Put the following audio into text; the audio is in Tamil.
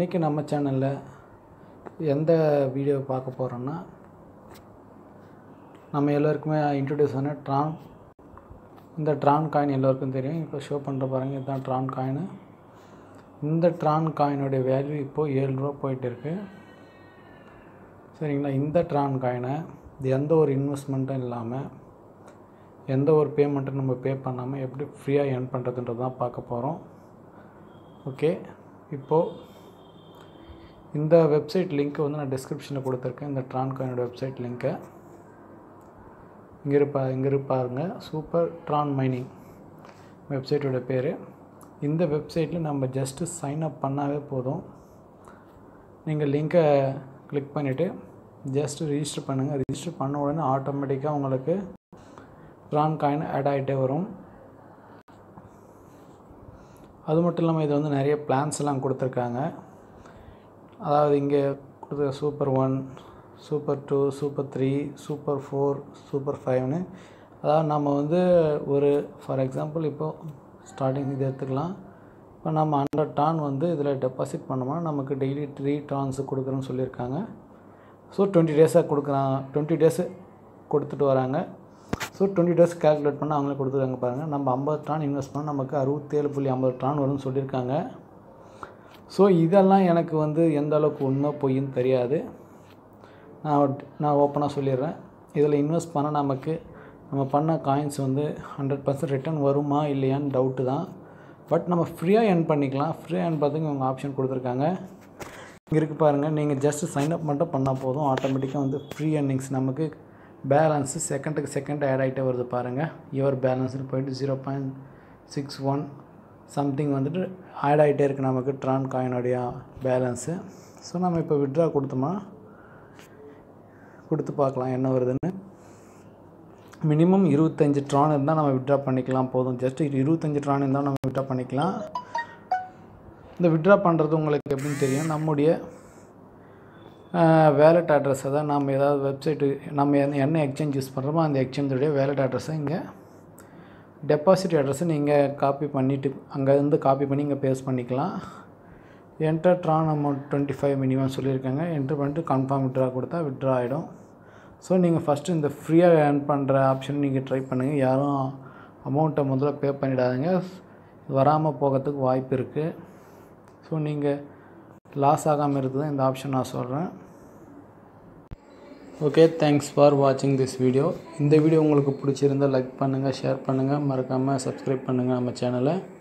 இன்றைக்கி நம்ம சேனலில் எந்த வீடியோ பார்க்க போகிறோன்னா நம்ம எல்லோருக்குமே இன்ட்ரடியூஸ் ஆன ட்ரான் இந்த ட்ரான் காயின் எல்லோருக்கும் தெரியும் இப்போ ஷோ பண்ணுற பாருங்க இதுதான் ட்ரான் காயின் இந்த ட்ரான் காயினுடைய வேல்யூ இப்போது ஏழு ரூபா போயிட்டு இருக்கு சரிங்களா இந்த ட்ரான் காயினை இது எந்த ஒரு இன்வெஸ்ட்மெண்ட்டும் இல்லாமல் எந்த ஒரு பேமெண்ட்டும் நம்ம பே பண்ணாமல் எப்படி ஃப்ரீயாக ஏர்ன் பண்ணுறதுன்றது தான் பார்க்க போகிறோம் ஓகே இப்போது இந்த வெப்சைட் லிங்க்கை வந்து நான் டிஸ்கிரிப்ஷனில் கொடுத்துருக்கேன் இந்த ட்ரான் காயினோட வெப்சைட் லிங்க்கை இங்கே இருப்பா இங்கே இருப்பாருங்க சூப்பர் ட்ரான் மைனிங் வெப்சைட்டோட பேர் இந்த வெப்சைட்டில் நம்ம ஜஸ்ட்டு சைன் அப் பண்ணாவே போதும் நீங்கள் லிங்க்கை கிளிக் பண்ணிவிட்டு ஜஸ்ட்டு ரிஜிஸ்டர் பண்ணுங்கள் ரிஜிஸ்டர் பண்ண உடனே ஆட்டோமேட்டிக்காக உங்களுக்கு ட்ரான் காயின் ஆட் ஆகிட்டே வரும் அது மட்டும் இல்லாமல் இது வந்து நிறைய பிளான்ஸ் எல்லாம் கொடுத்துருக்காங்க அதாவது இங்கே கொடுத்த super one super two super three super four super ஃபைவ்னு அதாவது நம்ம வந்து ஒரு ஃபார் எக்ஸாம்பிள் இப்போது ஸ்டார்டிங் இது எடுத்துக்கலாம் இப்போ நம்ம ஹண்ட்ரட் டான் வந்து இதில் டெபாசிட் பண்ணோம்னா நமக்கு டெய்லி த்ரீ டான்ஸு கொடுக்குறோன்னு சொல்லியிருக்காங்க ஸோ டுவெண்ட்டி டேஸாக கொடுக்குறான் டுவெண்ட்டி டேஸு கொடுத்துட்டு வராங்க ஸோ டுவெண்ட்டி டேஸ் கேல்குலேட் பண்ண அவங்களே கொடுத்துருக்காங்க பாருங்கள் நம்ம ஐம்பது டான் இன்வெஸ்ட் பண்ணால் நமக்கு அறுபத்தேழு புள்ளி ஐம்பது டான் வரும்னு சொல்லியிருக்காங்க ஸோ இதெல்லாம் எனக்கு வந்து எந்த அளவுக்கு உண்மை பொய்ன்னு தெரியாது நான் நான் ஓப்பனாக சொல்லிடுறேன் இதில் இன்வெஸ்ட் பண்ண நமக்கு நம்ம பண்ண காயின்ஸ் வந்து ஹண்ட்ரட் பர்சன்ட் ரிட்டர்ன் வருமா இல்லையான்னு டவுட்டு தான் பட் நம்ம ஃப்ரீயாக ஏர்ன் பண்ணிக்கலாம் ஃப்ரீயாக ஏர்ன் பார்த்துங்க இவங்க ஆப்ஷன் கொடுத்துருக்காங்க இங்கே இருக்குது பாருங்கள் நீங்கள் ஜஸ்ட்டு சைன் அப் மட்டும் பண்ணால் போதும் ஆட்டோமேட்டிக்காக வந்து ஃப்ரீ earnings நமக்கு பேலன்ஸு செகண்டுக்கு செகண்ட் ஆட் ஆகிட்டே வருது பாருங்கள் யுவர் பேலன்ஸ்னு போயிட்டு zero point six one something வந்துட்டு ஆட் ஆகிட்டே இருக்குது நமக்கு ட்ரான் காயினுடைய பேலன்ஸு ஸோ நம்ம இப்போ விட்ரா கொடுத்தோமா கொடுத்து பார்க்கலாம் என்ன வருதுன்னு மினிமம் இருபத்தஞ்சி ட்ரான் இருந்தால் நம்ம விட்ரா பண்ணிக்கலாம் போதும் ஜஸ்ட் இருபத்தஞ்சி ட்ரான் இருந்தால் நம்ம விட்ரா பண்ணிக்கலாம் இந்த விட்ரா பண்ணுறது உங்களுக்கு எப்படின்னு தெரியும் நம்முடைய வேலட் அட்ரஸை தான் நம்ம ஏதாவது வெப்சைட்டு நம்ம என்ன என்ன எக்ஸ்சேஞ்ச் யூஸ் பண்ணுறோமோ அந்த எக்ஸ்சேஞ்சுடைய வேலட் அட்ரஸை இங்கே டெபாசிட் அட்ரஸை நீங்கள் காப்பி பண்ணிவிட்டு அங்கேருந்து காப்பி பண்ணி இங்கே பேஸ்ட் பண்ணிக்கலாம் enter Tron amount twenty five minimum சொல்லியிருக்காங்க என்டர் பண்ணிட்டு கன்ஃபார்ம் விட்ரா கொடுத்தா விட்ரா ஆகிடும் ஸோ நீங்கள் ஃபஸ்ட்டு இந்த ஃப்ரீயாக ஏர்ன் பண்ணுற ஆப்ஷன் நீங்கள் ட்ரை பண்ணுங்கள் யாரும் அமௌண்ட்டை முதல்ல பே பண்ணிடாதீங்க வராமல் போகிறதுக்கு வாய்ப்பு இருக்குது ஸோ நீங்கள் லாஸ் ஆகாமல் இருக்குது இந்த ஆப்ஷன் நான் சொல்கிறேன் ஓகே தேங்க்ஸ் ஃபார் வாட்சிங் திஸ் வீடியோ இந்த வீடியோ உங்களுக்கு பிடிச்சிருந்தால் லைக் பண்ணுங்கள் ஷேர் பண்ணுங்கள் மறக்காமல் சப்ஸ்கிரைப் பண்ணுங்கள் நம்ம சேனலை